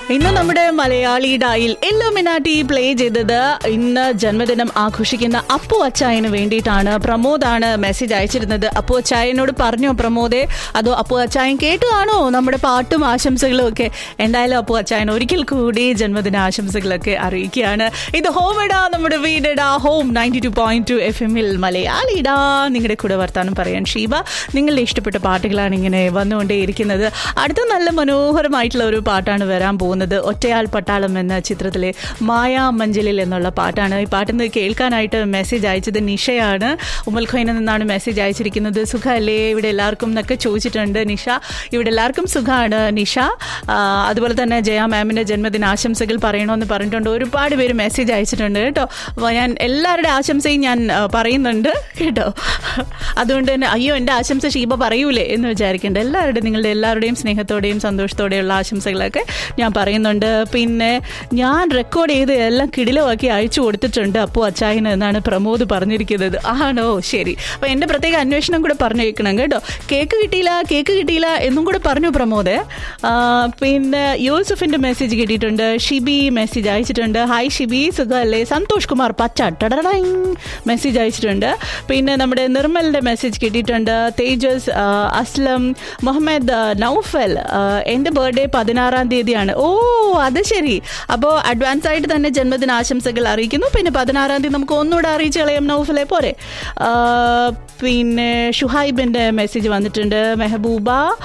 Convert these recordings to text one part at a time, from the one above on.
ഇന്ന് നമ്മുടെ മലയാളി ഡായിൽ എല്ലുമിനാറ്റി പ്ലേ ചെയ്തത് ഇന്ന് ജന്മദിനം ആഘോഷിക്കുന്ന അപ്പു അച്ചായന് വേണ്ടിയിട്ടാണ് പ്രമോദാണ് മെസ്സേജ് അയച്ചിരുന്നത് അപ്പു അച്ചായനോട് പറഞ്ഞോ പ്രമോദെ അതോ അപ്പു അച്ചായൻ കേട്ടുകാണോ നമ്മുടെ പാട്ടും ആശംസകളും ഒക്കെ എന്തായാലും അപ്പു അച്ചായൻ ഒരിക്കൽ കൂടി ജന്മദിന ആശംസകളൊക്കെ അറിയിക്കുകയാണ് ഇത് ഹോം ഇടാ നമ്മുടെ വീടിടാ home ninety two point two F എമ്മിൽ മലയാളിടാ നിങ്ങളുടെ കൂടെ വർത്താനം പറയാൻ ഷീബ നിങ്ങളുടെ ഇഷ്ടപ്പെട്ട പാട്ടുകളാണ് ഇങ്ങനെ വന്നുകൊണ്ടേയിരിക്കുന്നത് അടുത്ത നല്ല മനോഹരമായിട്ടുള്ള ഒരു പാട്ടാണ് വരാൻ പോകുന്നത് ഒറ്റയാൾ പട്ടാളം എന്ന ചിത്രത്തിലെ മായാ മഞ്ചലിൽ എന്നുള്ള പാട്ടാണ് ഈ പാട്ടിന്ന് കേൾക്കാനായിട്ട് മെസ്സേജ് അയച്ചത് നിഷയാണ് ഉമൽ ഖൈനിൽ നിന്നാണ് മെസ്സേജ് അയച്ചിരിക്കുന്നത് സുഖമല്ലേ ഇവിടെ എല്ലാവർക്കും എന്നൊക്കെ ചോദിച്ചിട്ടുണ്ട് നിഷ ഇവിടെ എല്ലാവർക്കും സുഖമാണ് നിഷ ആ, അതുപോലെ തന്നെ ജയ മാമിൻ്റെ ജന്മദിന ആശംസകൾ പറയണമെന്ന് പറഞ്ഞിട്ടുണ്ട് ഒരുപാട് പേര് മെസ്സേജ് അയച്ചിട്ടുണ്ട് കേട്ടോ അപ്പോൾ ഞാൻ എല്ലാവരുടെ ആശംസയും ഞാൻ ആ, പറയുന്നുണ്ട് കേട്ടോ അതുകൊണ്ട് തന്നെ അയ്യോ എൻ്റെ ആശംസ ഷീബ പറയൂലേ എന്ന് വിചാരിക്കേണ്ട എല്ലാവരുടെയും നിങ്ങളുടെ എല്ലാവരുടെയും സ്നേഹത്തോടെയും സന്തോഷത്തോടെയുള്ള ആശംസകളൊക്കെ ഞാൻ പറയുന്നുണ്ട് പിന്നെ ഞാൻ റെക്കോർഡ് ചെയ്ത് എല്ലാം കിടിലമാക്കി അയച്ചു കൊടുത്തിട്ടുണ്ട് അപ്പോൾ അച്ചായന് എന്നാണ് പ്രമോദ് പറഞ്ഞിരിക്കുന്നത് ആണോ ശരി അപ്പോൾ എൻ്റെ പ്രത്യേക അന്വേഷണം കൂടെ പറഞ്ഞു വെക്കണം കേട്ടോ കേക്ക് കിട്ടിയില്ല കേക്ക് കിട്ടിയില്ല എന്നും കൂടെ പറഞ്ഞു പ്രമോദ് ആ, പിന്നെ യൂസഫിൻ്റെ മെസ്സേജ് കിട്ടിയിട്ടുണ്ട് ഷിബി മെസ്സേജ് അയച്ചിട്ടുണ്ട് ഹായ് ഷിബി സുഖമല്ലേ സന്തോഷ് കുമാർ പച്ച ടടടടങ് മെസ്സേജ് അയച്ചിട്ടുണ്ട് പിന്നെ നമ്മുടെ നിർമ്മലിൻ്റെ മെസ്സേജ് കിട്ടിയിട്ടുണ്ട് തേജസ് ആ, അസ്ലം മുഹമ്മദ് ആ, നൗഫൽ ആ, എൻ്റെ ബർത്ത്ഡേ പതിനാറാം തീയതിയാണ് ഓ അത് ശരി അപ്പോൾ അഡ്വാൻസ് ആയിട്ട് തന്നെ ജന്മദിന ആശംസകൾ അറിയിക്കുന്നു പിന്നെ പതിനാറാം തീയതി നമുക്ക് ഒന്നുകൂടെ അറിയിച്ച് കളയാം നൗഫലെ പോരെ ആ, പിന്നെ ഷുഹൈബിൻ്റെ മെസ്സേജ് വന്നിട്ടുണ്ട് മെഹബൂബ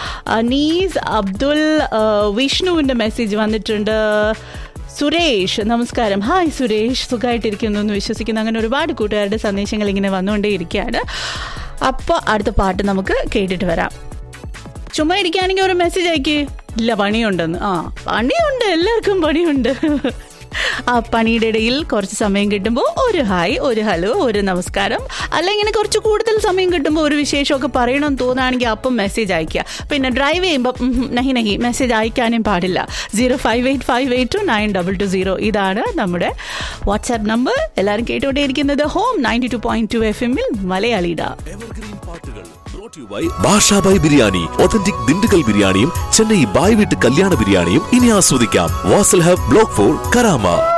അനീസ് അബ്ദുൽ ആ, വിഷ്ണുവിൻ്റെ മെസ്സേജ് വന്നിട്ടുണ്ട് സുരേഷ് നമസ്കാരം ഹായ് സുരേഷ് സുഖമായിട്ടിരിക്കുന്നു എന്ന് വിശ്വസിക്കുന്നു അങ്ങനെ ഒരുപാട് കൂട്ടുകാരുടെ സന്ദേശങ്ങൾ ഇങ്ങനെ വന്നുകൊണ്ടേയിരിക്കുകയാണ് അപ്പോൾ അടുത്ത പാട്ട് നമുക്ക് കേട്ടിട്ട് വരാം ചുമ്മാ ഇരിക്കുകയാണെങ്കിൽ ഒരു മെസ്സേജ് അയക്ക് ഇല്ല പണിയുണ്ടെന്ന് ആ പണിയുണ്ട് എല്ലാവർക്കും പണിയുണ്ട് ആ പണിയുടെ ഇടയിൽ കുറച്ച് സമയം കിട്ടുമ്പോൾ ഒരു ഹായ് ഒരു ഹലോ ഒരു നമസ്കാരം അല്ല ഇങ്ങനെ കുറച്ച് കൂടുതൽ സമയം കിട്ടുമ്പോൾ ഒരു വിശേഷമൊക്കെ പറയണമെന്ന് തോന്നുകയാണെങ്കിൽ അപ്പം മെസ്സേജ് അയക്കുക പിന്നെ ഡ്രൈവ് ചെയ്യുമ്പോൾ ഉം, ഉം, നഹി നഹി മെസ്സേജ് അയക്കാനും പാടില്ല zero five eight five eight two nine double two zero ഇതാണ് നമ്മുടെ വാട്സാപ്പ് നമ്പർ എല്ലാവരും കേട്ടുകൊണ്ടേയിരിക്കുന്നത് home ninety two point two F എമ്മിൽ മലയാളിയുടെ എവർഗ്രീൻ പാട്ടുകൾ brought to you by Bashabhai biryani authentic Dindigul ബിരിയാണിയും ചെന്നൈ ബായ് വീട്ട് കല്യാണ ബിരിയാണിയും ഇനി ആസ്വദിക്കാം Wasl Hub block four Karama